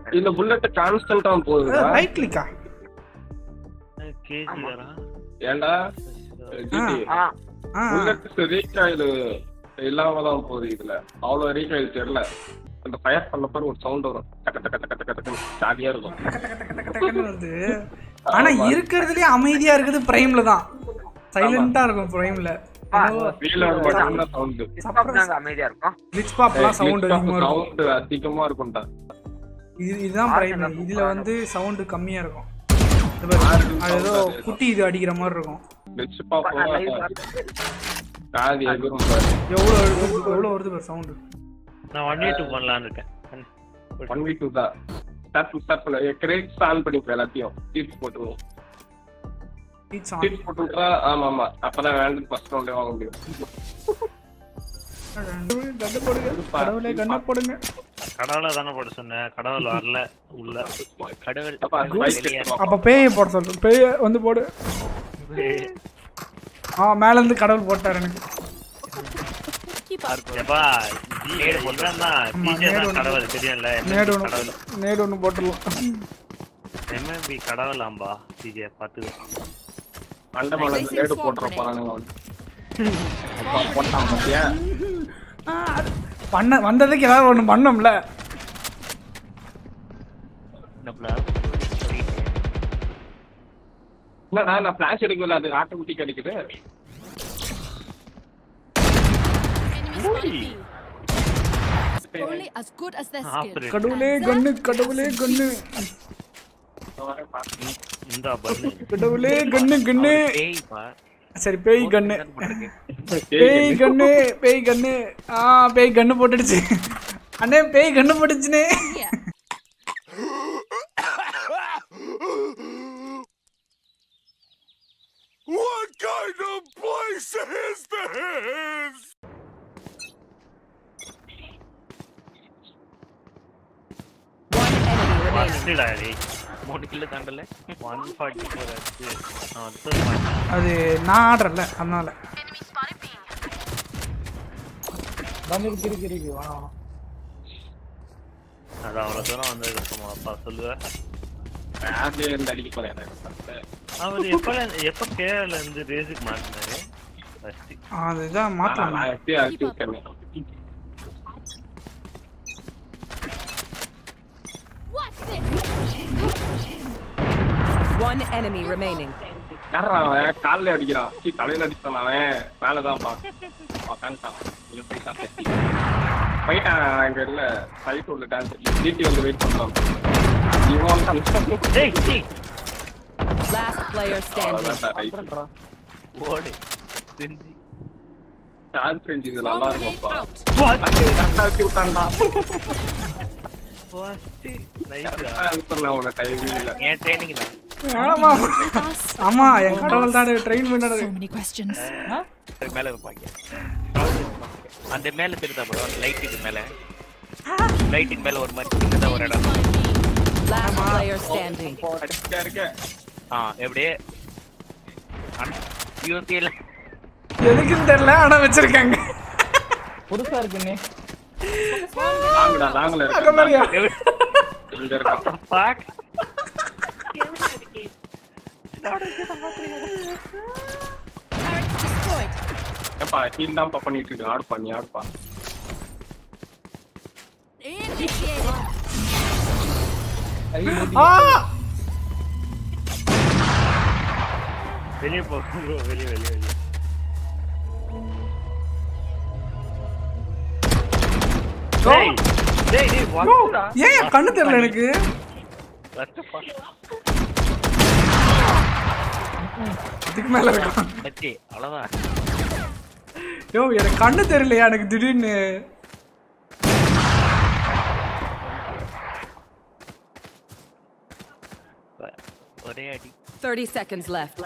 இந்த புல்லட் கான்ஸ்டன்டா போகுதுடா ரைட் கிளிக்கா கேஜி வரா ஏன்டா ஜிடி ஆ ஆ புல்லட் ரீகாயில் இல்லாம தான் போகுது இதுல அவ்வளவு ரீகாயில் தெரியல அந்த ஃபயர் பண்ண பிறகு ஒரு சவுண்ட் வரும் டக்கு டக்கு டக்கு டக்கு டக்கு ஜாலியா இருக்கும் டக்குன்னு வருது ஆனா இருக்கிறதுலயே அமைதியா இருக்குது பிரைம்ல தான் சைலண்டா இருக்கும் பிரைம்ல வீலர் மட்டும் சவுண்ட் நாங்க அமைதியா இருக்கோம் கிளிச் பாப்லாம் சவுண்ட் அதிகமா இருக்கும் சவுண்ட் அதிகமா இருக்கும்டா இது இதுதான் பிரைம் இதுல வந்து சவுண்ட் கம்மியா இருக்கும் இது பாரு, அது ஏதோ குட்டி இது அடிக்கிற மாதிரி இருக்கும் வெச்சு பாப்போம் காது எகிரும் பாரு எவ்வளவு வருது எவ்வளவு வருது பாரு சவுண்ட் நான் ஒன் டூ பண்ணலான்னு இருக்கேன் ஒன் வீக் டூ தான் ஸ்டார்ட் ஸ்டார்ட் பண்ண கிரேட்ஸ் ஆன் பண்ணிப்போம் எல்லாத்தையும் சீட்ஸ் போட்டுருவோம் பீட்ஸ் ஆன் சீட்ஸ் போட்டுட்டா ஆமா ஆமா அப்பதான் வேண்டு ஃபர்ஸ்ட் ரவுண்டே வாங்க முடியும் கண்ணை போடுங்க கடவுளே கண்ணை போடுங்க கடவுளை தானே போட சொன்னேன் கடவுள் வரல உள்ள கடவுள் அப்ப அது பைக் எடுத்துருவோம் அப்ப பேயை போட சொல்லு பேய வந்து போடு ஆ மேல இருந்து கடவுள் போட்டார் எனக்கு எப்பா நேடு போட்டான் ஆமா, டிஜே நேடு தான் ஒண்ணு. கடவுள் தெரியும்ல நேடு MMB கடவுள் ஒன்று நேடு ஒன்று போட்டுடலாம் எம்எம்பி கடவுளாம்பா டிஜே பார்த்துக்கோ அண்டை மலை ரேடு போட்டுற போறானுங்க வந்து அப்பா போட்டான் பாத்தியா பண்ண வந்ததுக்கு ஏதாவது ஒன்று பண்ணோம்ல என்னடா நான் ஃபிளாஷ் எடுக்கல அது ஆட்டோமேட்டிக் அடிக்குது Only as good as their skill. ஆப்ரேட் கடவுளே கண்ணு கடவுளே கண்ணு இந்த பண்ணு கடவுளே கண்ணு கண்ணு பேய் பா சரி பேய் கண்ணு பேய் கண்ணு பேய் கண்ணு ஆ பேய் கண்ணு போட்டுடுச்சு அண்ணே பேய் கண்ணு போட்டுச்சுனே Here. ஃபஸ்ட்டுடா டேய் மூணு கிலோ தாண்டல ஒன் ஃபார்ட்டி ஃபோர் ஆச்சு நான் அடுத்தது மாட்டேன் அது நான் ஆடுறல அதனால வந்துருக்கு இருக்கு இருக்கு வா அது அவ்வளோ தூரம் வந்ததுக்கு அப்புறமா அப்பா சொல்லுவேன் ஃபிளாஷ்ல இருந்து அடிக்க போறேன் எனக்கு அவர் எப்போ எப்போ கேரள இருந்து ரேஸுக்கு மாட்டினாரு ஃபர்ஸ்ட் அதுதான் மாத்தலாம் நான் எப்படியும் அடிச்சு விட்டேன் What's this? One enemy remaining. யாரா அவன் கால்ல அடிக்கிறான் சீ தலையில அடிச்சான் அவன் மேலதான் பா உக்காந்துட்டான் இங்க போயிட்டான் செத்தி. போயிட்டான் அங்க இல்ல சைட் உள்ள டான்ஸ் டிடி வந்து வெயிட் பண்றான் இவன் வந்து டேய் டேய் Last player standing. அவ்வளவுதான்டா, right. ஓடு செஞ்சு டான்ஸ் செஞ்சு இது நல்லா Grenade இருக்கும்ப்பா out. கரெக்டா வச்சு விட்டான்டா ஃபர்ஸ்ட் கரெக்டா அனுப்புறேன் உன டைமிங் இல்ல என் ட்ரைனிங்ல ஆமா Us. ஆமா என் கடவுள் தான் ட்ரெயின் பண்ணது So many questions. மேல இருப்பாங்க அந்த மேல தெரியுதா ப்ரோ அந்த லைட்டுக்கு மேல லைட்டுக்கு மேல ஒரு மாதிரி சின்னதா ஒரு இடம் Last player standing. அடிச்சுட்டே இருக்கேன் ஆ எப்படியே யூசியில் எதுக்குன்னு தெரியல ஆனா வச்சிருக்காங்க நாங்கடா நாங்கள அங்க பாருங்க. இருக்கோம் இங்க இருக்கோம் பாக் Turret destroyed. ஏப்பா ஹீல் தான்ப்பா பண்ணிட்டு இருக்கு ஆடுப்பா நீ ஆடுப்பா Initiated. ஆ வெளியே போ ப்ரோ வெளியே வெளியே வெளியே டேய் டேய் டேய் வாடா ஏன் என் கண்ணு தெரியல எனக்கு ரத்தப்பா இதுக்கு மேல இருக்கும் மச்சி அவ்வளவுதான் யோ எனக்கு கண்ணு தெரியலையா எனக்கு திடீர்னு ஒரே அடி 30 seconds left.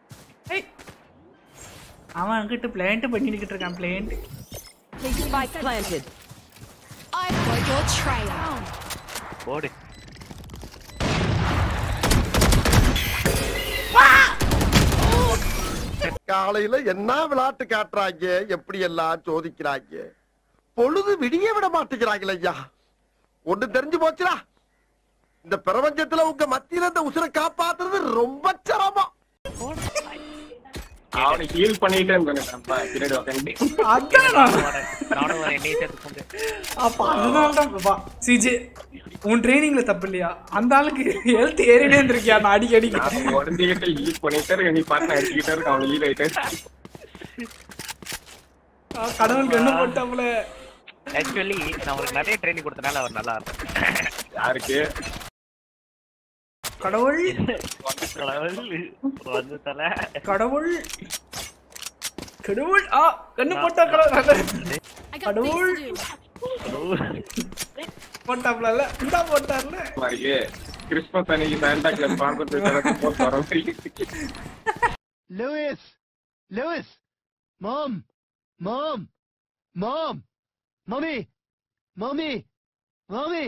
அவன் அங்கிட்டு பிளான்ட் பண்ணிக்கிட்டு இருக்கான் plant Spike planted. I've got your trail. போடு காலையில என்ன விளையாட்டு காட்டுறாங்க எப்படி எல்லாம் சோதிக்கிறாங்க பொழுது விடிய விட மாட்டேங்கிறாங்களே ஐயா ஒண்ணு தெரிஞ்சு போச்சுடா இந்த பிரபஞ்சத்துல உங்க மத்தியில இந்த உசுரை காப்பாத்துறது ரொம்ப சிரமம் அவனை ஹீல் பண்ணிட்டே இருந்தேன் பின்னாடி உட்காந்து அதான் நான் நானும் வரேன் என்னையும் சேர்த்து கொண்டு அப்ப அதனால தான் வா சிஜே உன் ட்ரைனிங்ல தப்பு இல்லையா அந்த ஆளுக்கு ஹெல்த் ஏறினே இருந்திருக்கியா நான் அடிக்க அடிக்க நான் உடஞ்சிக்கிட்ட ஹீல் பண்ணிட்டே இருக்கேன் நீ பாட்டு அடிச்சுக்கிட்டே இருக்க அவன் ஹீல் ஆயிட்டே ஆ, கடவுள் கண்ணு போட்டாப்புல ஆக்சுவலி நான் அவருக்கு நிறைய ட்ரைனிங் கொடுத்தனால அவர் நல்லா இருக்கும் யாருக்கு கடவுள் வந்து தலை கடவுள் கடவுள் ஆ கண்ணு போட்டா கடவுள் I got things Kadol. to do. போட்டாப்ல இந்தா போட்டார்ல மாதிரியே கிறிஸ்மஸ் அன்னைக்கு சாண்டா கிளாஸ் பார்த்து போட்டு வர மாதிரி Lewis! Lewis! Mom! Mom! Mom! Mommy! Mommy! Mommy!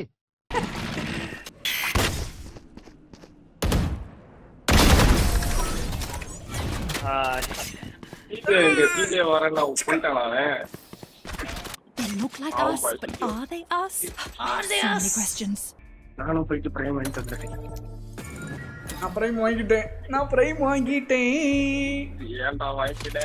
இது இந்த டிஜே வரல பண்ணிட்டான் அவன் They look like Oh, us, my but God. are they us? Are they so many questions. நானும் போயிட்டு பிரேம் வாங்கிட்டு வந்துட்டேன் நான் பிரைம் வாங்கிட்டேன் நான் பிரைம் வாங்கிட்டேன் ஏன்டா வாங்கிட்ட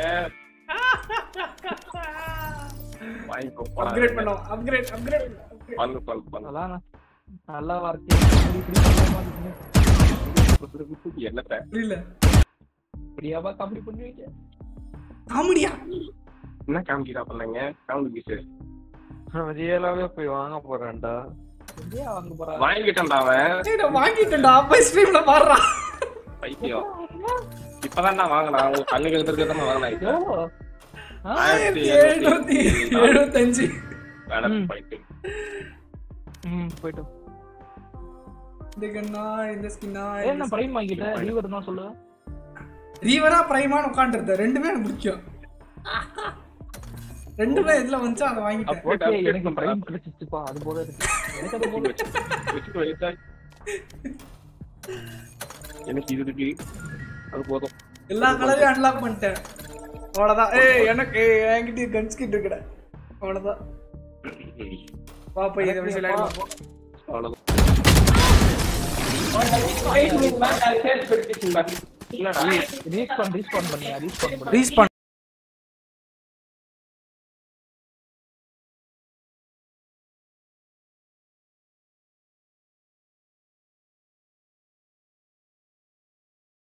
வாங்கிக்கோ போடா. அப்கிரேட் பண்ணோம் அப்கிரேட் அப்கிரேட் பண்ணு பண்ணு பண்ணு நல்லா வார்த்தை இப்படி இப்படி பண்ண மாட்டேங்குது. என்னத்த புரியல இப்படியாவா காமெடி பண்ணுவீங்க காமெடியா என்ன காமிக்கிறா பண்ணாங்க காமெடி பீஸ் ரியலாவே போய் வாங்க போறேன்டா எங்கேயா வாங்க போறா வாங்கிட்டேன்டா அவன் ஏய் நான் வாங்கிட்டேன்டா அப்ப ஸ்ட்ரீம்ல பாடுறா பைத்தியம் இப்பதான் நான் வாங்கினா உங்க கண்ணுக்கு எடுத்துட்டு தான் வாங்கினா இப்போ ஆயிரத்தி எழுநூத்தி எழுபத்தஞ்சு வேலை ம். போயிட்டு ம் போயிட்டோம் இந்த கண்ணா இந்த ஸ்கின்னா ஏன் நான் பிரைம் வாங்கிட்டேன் ரீவர் தான் சொல்லுவேன் ரீவரா பிரைமான்னு உட்காந்துருந்தேன் ரெண்டுமே எனக்கு முக்கியம் ரெண்டுமே இதுல வந்துச்சு அதை வாங்கிட்டேன் ஓகே எனக்கு பிரைம் கிடைச்சிச்சுப்பா அது போல இருக்கு எனக்கு அது போல வச்சுட்டு வைத்தா எனக்கு இது இருக்கு அது போதும் எல்லா கலரையும் அன்லாக் பண்ணிட்டேன் அவ்வளவுதான் ஏய் எனக்கு ஏய், என்கிட்ட கன்ஸ் கிட் இருக்குடா அவ்வளவுதான் வா போய் இதை விஷயம் விளையாடுவோம் அவ்வளவுதான் ரீஸ்பான் ரீஸ்பான் பண்ணியா ரீஸ்பான் பண்ணி ரீஸ்பான்